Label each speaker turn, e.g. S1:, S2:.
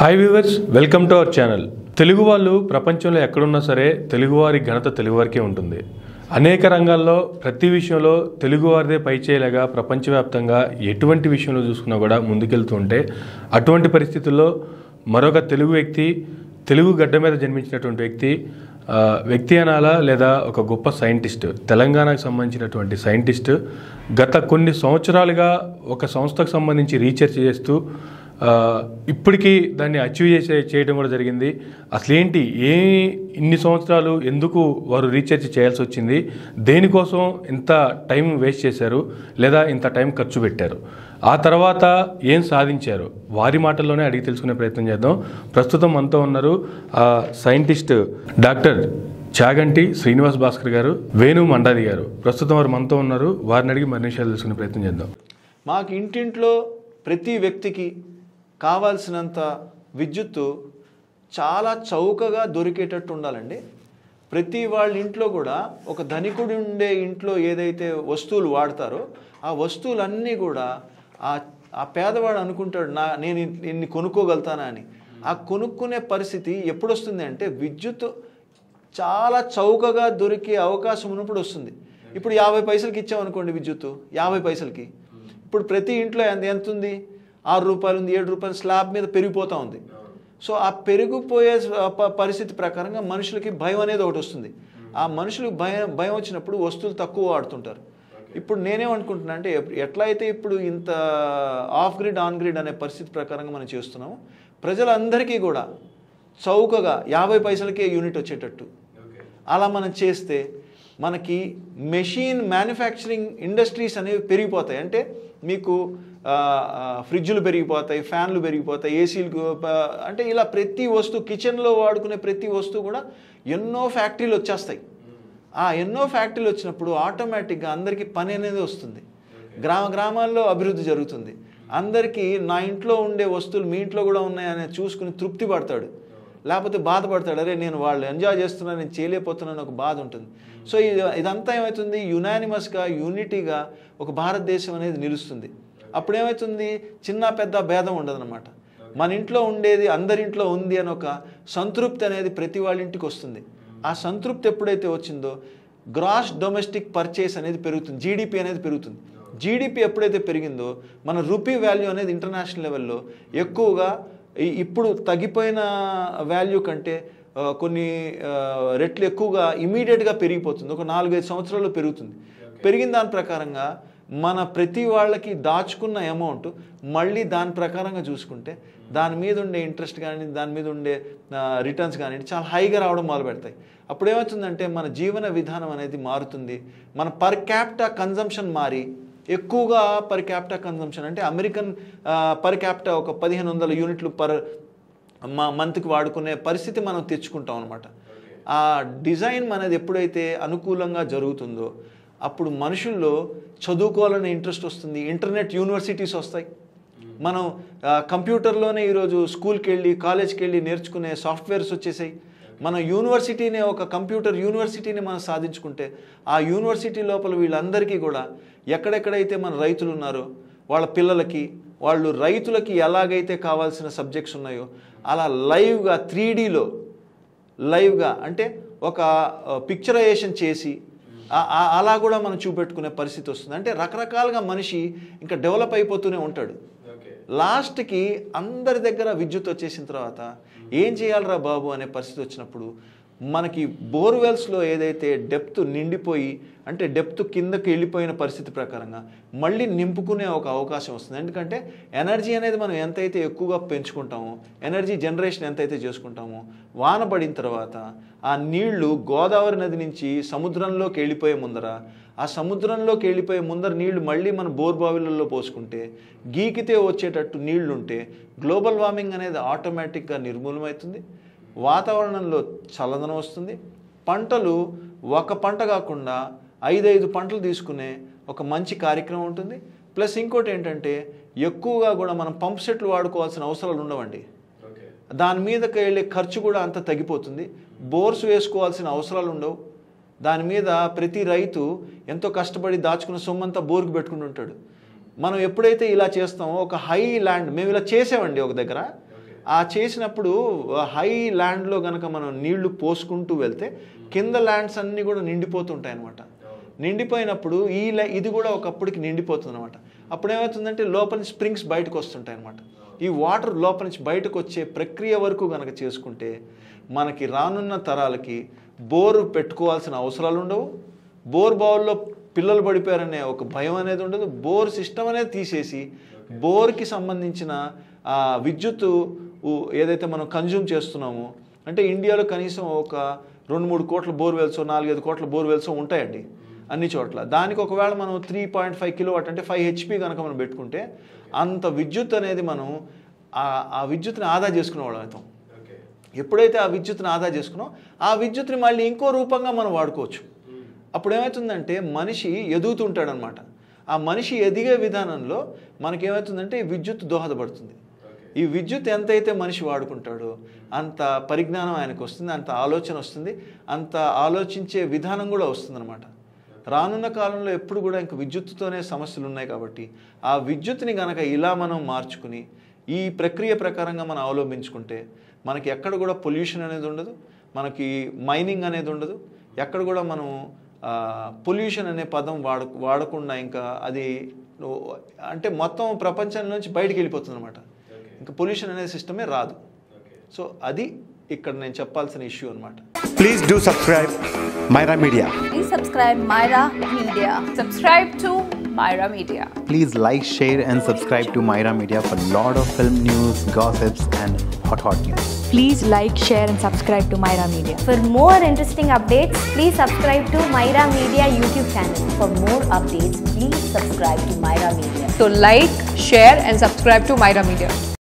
S1: Hi viewers welcome to our channel Telugu వాళ్ళు ప్రపంచంలో ఎక్కడున్నా సరే తెలుగువారి ఘనత తెలుగువారికే ఉంటుంది అనేక రంగాల్లో ప్రతి విషయంలో తెలుగువారిదే పైచేయలేగా ప్రపంచవ్యాప్తంగా ఎటువంటి విషయంలో చూసుకున్నా కూడా ముందుకెళ్తూ ఉంటే అటువంటి పరిస్థితుల్లో మరొక తెలుగు వ్యక్తి తెలుగు గడ్డ మీద జన్మించినటువంటి వ్యక్తి ఆ, వ్యక్తి అనాలా లేదా ఒక గొప్ప సైంటిస్ట్ తెలంగాణకు సంబంధించినటువంటి సైంటిస్ట్ గత కొన్ని సంవత్సరాలుగా ఒక సంస్థకు సంబంధించి రీసెర్చ్ చేస్తూ ఆ, ఇప్పటికీ దాన్ని అచీవ్ చేసే చేయడం కూడా జరిగింది అసలు ఏంటి ఏ ఇన్ని సంవత్సరాలు ఎందుకు వారు రీసెర్చ్ చేయాల్సి వచ్చింది దేనికోసం ఇంత టైం వేస్ట్ చేశారు లేదా ఇంత టైం ఖర్చు పెట్టారు ఆ తర్వాత ఏం సాధించారు వారి మాటల్లోనే అడిగి తెలుసుకునే ప్రయత్నం చేద్దాం ప్రస్తుతం మనతో ఉన్నారు ఆ, సైంటిస్ట్ డాక్టర్ చాగంటి శ్రీనివాస్ భాస్కర్ గారు వేణు మండాది గారు ప్రస్తుతం వారు మనతో ఉన్నారు వారిని అడిగి మరిన్ని విషయాలు తెలుసుకునే ప్రయత్నం చేద్దాం
S2: మాకు ఇంటింట్లో ప్రతి వ్యక్తికి కావాల్సినంత విద్యుత్తు చాలా చౌకగా దొరికేటట్టు ఉండాలండి ప్రతి వాళ్ళ ఇంట్లో కూడా ఒక ధనికుడు ఉండే ఇంట్లో ఏదైతే వస్తువులు వాడతారో ఆ వస్తువులన్నీ కూడా ఆ ఆ పేదవాడు అనుకుంటాడు నా నేను ఇన్- ఇన్ని కొనుక్కోగలుగుతానా అని ఆ కొనుక్కునే పరిస్థితి ఎప్పుడు వస్తుంది అంటే విద్యుత్ చాలా చౌకగా దొరికే అవకాశం ఉన్నప్పుడు వస్తుంది ఇప్పుడు యాభై పైసలకి ఇచ్చామనుకోండి విద్యుత్తు యాభై పైసలకి ఇప్పుడు ప్రతి ఇంట్లో ఎంత ఎంత ఉంది ఆరు రూపాయలు ఉంది ఏడు రూపాయలు స్లాబ్ మీద పెరిగిపోతూ ఉంది సో ఆ పెరిగిపోయే స- ప- పరిస్థితి ప్రకారంగా మనుషులకి భయం అనేది ఒకటి వస్తుంది ఆ మనుషులకు భయం భయం వచ్చినప్పుడు వస్తువులు తక్కువ వాడుతుంటారు ఇప్పుడు నేనేమనుకుంటున్నా అంటే ఎప్- ఎట్లా అయితే ఇప్పుడు ఇంత ఆఫ్ గ్రిడ్ ఆన్ గ్రిడ్ అనే పరిస్థితి ప్రకారంగా మనం చేస్తున్నాము ప్రజలందరికీ కూడా చౌకగా యాభై పైసలకే యూనిట్ వచ్చేటట్టు అలా మనం చేస్తే మనకి మెషిన్ మ్యానుఫ్యాక్చరింగ్ ఇండస్ట్రీస్ అనేవి పెరిగిపోతాయి అంటే మీకు ఆ, ఆ, ఫ్రిడ్జ్లు పెరిగిపోతాయి ఫ్యాన్లు పెరిగిపోతాయి ఏసీలు అంటే ఇలా ప్రతి వస్తువు కిచెన్లో వాడుకునే ప్రతి వస్తువు కూడా ఎన్నో ఫ్యాక్టరీలు వచ్చేస్తాయి ఆ ఎన్నో ఫ్యాక్టరీలు వచ్చినప్పుడు ఆటోమేటిక్గా అందరికీ పని అనేది వస్తుంది గ్రామ గ్రామాల్లో అభివృద్ధి జరుగుతుంది అందరికీ నా ఇంట్లో ఉండే వస్తువులు మీ ఇంట్లో కూడా ఉన్నాయని చూసుకుని తృప్తి పడతాడు లేకపోతే బాధపడతాడు అరే నేను వాళ్ళు ఎంజాయ్ చేస్తున్నాను నేను చేయలేకపోతున్నాను ఒక బాధ ఉంటుంది సో ఇది ఇదంతా ఏమవుతుంది యునానిమస్గా యూనిటీగా ఒక భారతదేశం అనేది నిలుస్తుంది అప్పుడు ఏమవుతుంది చిన్న పెద్ద భేదం ఉండదన్నమాట మన ఇంట్లో ఉండేది అందరింట్లో ఉంది అని ఒక సంతృప్తి అనేది ప్రతి వాళ్ళ ఇంటికి వస్తుంది ఆ సంతృప్తి ఎప్పుడైతే వచ్చిందో గ్రాస్ డొమెస్టిక్ పర్చేస్ అనేది పెరుగుతుంది జీడిపి అనేది పెరుగుతుంది జీడిపి ఎప్పుడైతే పెరిగిందో మన రూపీ వాల్యూ అనేది ఇంటర్నేషనల్ లెవెల్లో ఎక్కువగా ఈ- ఇప్పుడు తగ్గిపోయిన వాల్యూ కంటే ఆ, కొన్ని ఆ, రెట్లు ఎక్కువగా ఇమీడియట్గా పెరిగిపోతుంది ఒక నాలుగైదు సంవత్సరాల్లో పెరుగుతుంది పెరిగిన దాని ప్రకారంగా మన ప్రతి వాళ్ళకి దాచుకున్న అమౌంట్ మళ్ళీ దాని ప్రకారంగా చూసుకుంటే దాని మీద ఉండే ఇంట్రెస్ట్ కానీ దాని మీద ఉండే రిటర్న్స్ కానీ చాలా హైగా రావడం మొదలు పెడతాయి అప్పుడు ఏమవుతుందంటే మన జీవన విధానం అనేది మారుతుంది మన పర్ క్యాప్టా కన్జంప్షన్ మారి ఎక్కువగా పర్ క్యాప్టా కన్జంప్షన్ అంటే అమెరికన్ పర్ క్యాప్టా ఒక పదిహేను వందల యూనిట్లు పర్ మా మంత్కి వాడుకునే పరిస్థితి మనం తెచ్చుకుంటాం అనమాట ఆ డిజైన్ మనది ఎప్పుడైతే అనుకూలంగా జరుగుతుందో అప్పుడు మనుషుల్లో చదువుకోవాలనే ఇంట్రెస్ట్ వస్తుంది ఇంటర్నెట్ యూనివర్సిటీస్ వస్తాయి మనం ఆ, కంప్యూటర్లోనే ఈరోజు స్కూల్కి వెళ్ళి కాలేజ్కి వెళ్ళి నేర్చుకునే సాఫ్ట్వేర్స్ వచ్చేసాయి మన యూనివర్సిటీనే ఒక కంప్యూటర్ యూనివర్సిటీని మనం సాధించుకుంటే ఆ యూనివర్సిటీ లోపల వీళ్ళందరికీ కూడా ఎక్కడెక్కడైతే మన రైతులు ఉన్నారో వాళ్ళ పిల్లలకి వాళ్ళు రైతులకి ఎలాగైతే కావాల్సిన సబ్జెక్ట్స్ ఉన్నాయో అలా లైవ్గా త్రీ డీలో లైవ్గా అంటే ఒక పిక్చరైజేషన్ చేసి ఆ- ఆ- అలా కూడా మనం చూపెట్టుకునే పరిస్థితి వస్తుంది అంటే రకరకాలుగా మనిషి ఇంకా డెవలప్ అయిపోతూనే ఉంటాడు లాస్ట్కి అందరి దగ్గర విద్యుత్ వచ్చేసిన తర్వాత ఏం చేయాలరా బాబు అనే పరిస్థితి వచ్చినప్పుడు మనకి బోర్వెల్స్లో ఏదైతే డెప్త్ నిండిపోయి అంటే డెప్త్ కిందకి వెళ్ళిపోయిన పరిస్థితి ప్రకారంగా మళ్ళీ నింపుకునే ఒక అవకాశం వస్తుంది ఎందుకంటే ఎనర్జీ అనేది మనం ఎంతైతే ఎక్కువగా పెంచుకుంటామో ఎనర్జీ జనరేషన్ ఎంతైతే చేసుకుంటామో వాన పడిన తర్వాత ఆ నీళ్లు గోదావరి నది నుంచి సముద్రంలోకి వెళ్ళిపోయే ముందర ఆ సముద్రంలోకి వెళ్ళిపోయే ముందర నీళ్లు మళ్ళీ మన బోర్ బావిలలో పోసుకుంటే గీకితే వచ్చేటట్టు నీళ్లు ఉంటే గ్లోబల్ వార్మింగ్ అనేది ఆటోమేటిక్గా నిర్మూలమవుతుంది వాతావరణంలో చల్లదనం వస్తుంది పంటలు ఒక పంట కాకుండా ఐదైదు పంటలు తీసుకునే ఒక మంచి కార్యక్రమం ఉంటుంది ప్లస్ ఇంకోటి ఏంటంటే ఎక్కువగా కూడా మనం పంప్ సెట్లు వాడుకోవాల్సిన అవసరాలు ఉండవండి దాని మీదకి వెళ్ళే ఖర్చు కూడా అంత తగ్గిపోతుంది బోర్స్ వేసుకోవాల్సిన అవసరాలు ఉండవు దాని మీద ప్రతి రైతు ఎంతో కష్టపడి దాచుకున్న సొమ్మంతా బోర్కు పెట్టుకుని ఉంటాడు మనం ఎప్పుడైతే ఇలా చేస్తామో ఒక హై ల్యాండ్ మేము ఇలా చేసామండి ఒక దగ్గర ఆ చేసినప్పుడు హై ల్యాండ్లో గనక మనం నీళ్లు పోసుకుంటూ వెళ్తే కింద ల్యాండ్స్ అన్నీ కూడా నిండిపోతుంటాయి అనమాట నిండిపోయినప్పుడు ఈ లై ఇది కూడా ఒకప్పటికి నిండిపోతుంది అనమాట అప్పుడు ఏమవుతుందంటే లోపల నుంచి స్ప్రింగ్స్ బయటకు వస్తుంటాయి అనమాట ఈ వాటర్ లోపల నుంచి బయటకు వచ్చే ప్రక్రియ వరకు గనక చేసుకుంటే మనకి రానున్న తరాలకి బోరు పెట్టుకోవాల్సిన అవసరాలు ఉండవు బోర్ బావుల్లో పిల్లలు పడిపోయారనే ఒక భయం అనేది ఉండదు బోర్ సిస్టమ్ అనేది తీసేసి బోర్కి సంబంధించిన ఆ విద్యుత్ ఉ- ఏదైతే మనం కన్జ్యూమ్ చేస్తున్నామో అంటే ఇండియాలో కనీసం ఒక రెండు మూడు కోట్ల బోర్వెల్స్ నాలుగైదు కోట్ల బోర్వెల్స్ ఉంటాయండి అన్ని చోట్ల దానికి ఒకవేళ మనం three point five kilowatt అంటే ఫైవ్ హెచ్పి కనుక మనం పెట్టుకుంటే అంత విద్యుత్ అనేది మనం ఆ- ఆ విద్యుత్ని ఆదా చేసుకునే వాళ్ళం అవుతాం ఎప్పుడైతే ఆ విద్యుత్ని ఆదా చేసుకున్నాం ఆ విద్యుత్ని మళ్ళీ ఇంకో రూపంగా మనం వాడుకోవచ్చు అప్పుడు ఏమవుతుందంటే మనిషి ఎదుగుతుంటాడనమాట ఆ మనిషి ఎదిగే విధానంలో మనకేమవుతుందంటే ఈ విద్యుత్ దోహదపడుతుంది ఈ విద్యుత్ ఎంతైతే మనిషి వాడుకుంటాడో అంత పరిజ్ఞానం ఆయనకు వస్తుంది అంత ఆలోచన వస్తుంది అంత ఆలోచించే విధానం కూడా వస్తుందన్నమాట రానున్న కాలంలో ఎప్పుడు కూడా ఇంక విద్యుత్తుతోనే సమస్యలు ఉన్నాయి కాబట్టి ఆ విద్యుత్ని గనక ఇలా మనం మార్చుకుని ఈ ప్రక్రియ ప్రకారంగా మనం అవలంబించుకుంటే మనకి ఎక్కడ కూడా పొల్యూషన్ అనేది ఉండదు మనకి మైనింగ్ అనేది ఉండదు ఎక్కడ కూడా మనం పొల్యూషన్ అనే పదం వాడ వాడకుండా ఇంకా అది అంటే మొత్తం ప్రపంచం నుంచి బయటికి వెళ్ళిపోతుంది అనమాట ఇంకా పొల్యూషన్ అనే సిస్టమే రాదు సో అది ఇక్కడ నేను చెప్పాల్సిన ఇష్యూ అనమాట
S3: Please do subscribe Myra Media.
S4: Please subscribe Myra Media.
S5: Subscribe to Myra Media.
S3: Please like, share, and subscribe to Myra Media for lot of film news, gossips, and hot hot news.
S6: Please like, share, and subscribe to Myra Media.
S4: For more interesting updates, please subscribe to Myra Media YouTube channel. For more updates, please subscribe to Myra Media.
S5: So like, share and subscribe to Myra Media.